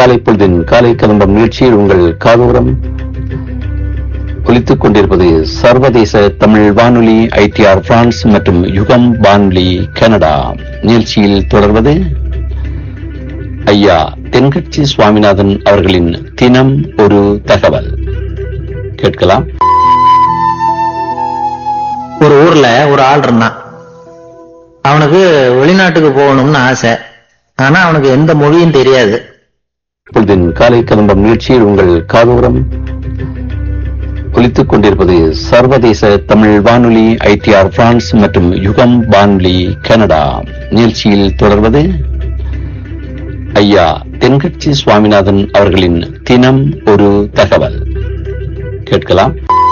காலை பொழுதின் காலை கலம்பம் நிகழ்ச்சியில் உங்கள் காதோரம் ஒலித்துக் கொண்டிருப்பது சர்வதேச தமிழ் வானொலி ஐடிஆர் பிரான்ஸ் மற்றும் யுகம் வானொலி கனடா நிகழ்ச்சியில் தொடர்வது ஐயா தென்கட்சி சுவாமிநாதன் அவர்களின் தினம் ஒரு தகவல் கேட்கலாம் ஒரு ஊர்ல ஒரு ஆள் இருந்தான் அவனுக்கு வெளிநாட்டுக்கு போகணும்னு ஆசை ஆனா அவனுக்கு எந்த மொழியும் தெரியாது பொழுதின் காலை கலம்பம் நிகழ்ச்சியில் உங்கள் காதோரம் ஒலித்துக் கொண்டிருப்பது சர்வதேச தமிழ் வானொலி ஐடிஆர் பிரான்ஸ் மற்றும் யுகம் வானொலி கனடா நிகழ்ச்சியில் தொடர்வது ஐயா தென்கட்சி சுவாமிநாதன் அவர்களின் தினம் ஒரு தகவல் கேட்கலாம்